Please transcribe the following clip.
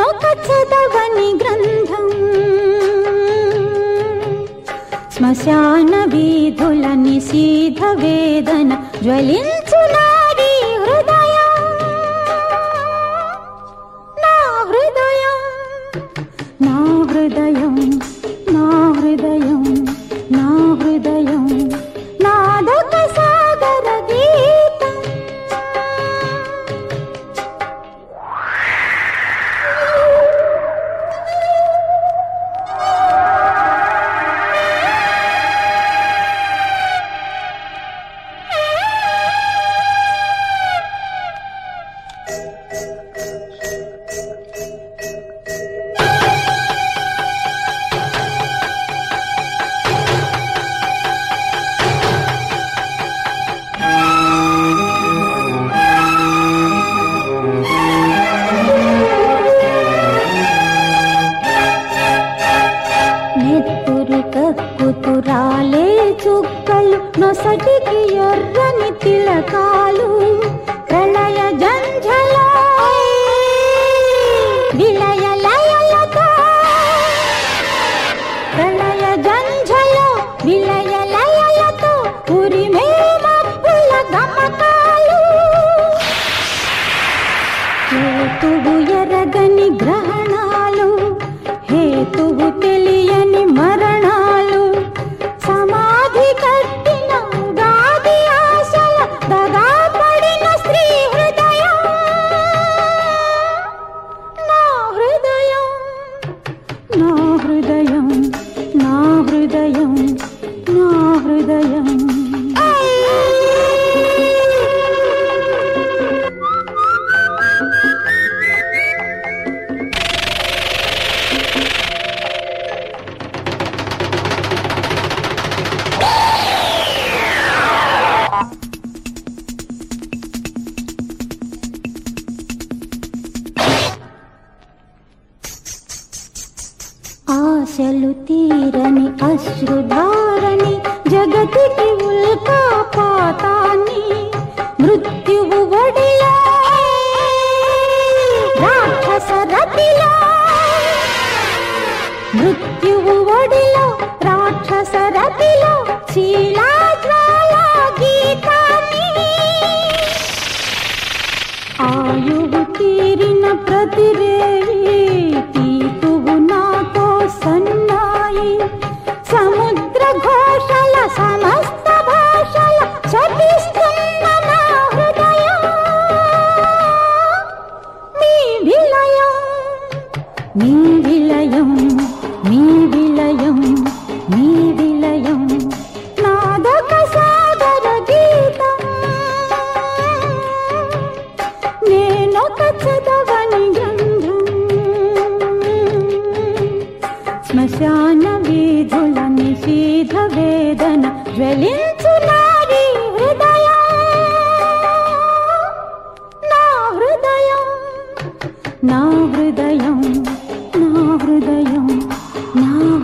నేనొక చదవని గ్రంథం శ్మశాన వీధుల నిశీధ వేదన జ్వలించు నారీ హృదయం నా హృదయం నా హృదయం నా హృదయం నా హృదయం నాదొక సాగర గీతం నెత్తురు కక్కుతురాలే చుక్కలు నొసటికి ఎర్రని తిలకాలు ప్రళయ జంఝలో విలయ లయలతో ప్రళయ జంఝలో విలయ లయలతో ఉరిమే మబ్బుల గమకాలు హేతువు ఎరగని గ్రహణాలు హేతువు తెలియని మరణాలు సమాధి కట్టిన ఉగాది ఆశల దగా పడిన స్త్రీ హృదయం నా హృదయం నా హృదయం నా హృదయం నా హృదయం ఆశలు తీరని అశ్రుధారని జగతికి ఉల్కాపాతాన్ని మృత్యువు ఒడిలో రాక్షస రతిలో మృత్యువు ఒడిలో రాక్షస రతిలో శీలాజ్వాల గీతాన్ని ఆయువు తీరిన ప్రతిరేయి తీతువు నాతో సన్నాయి సముద్ర ఘోషల సమస్త భాషల శపిస్తున్న నా హృదయం మీ విలయం మీ విలయం మీ విలయం మీ విలయం నాదొక సాగర గీతం నేనొక చదవని గ్రంథం శ్మశాన వీధుల నిషీధ వేదన జ్వలించు నారీ హృదయం నా హృదయం నా హృదయం నా హృదయం నా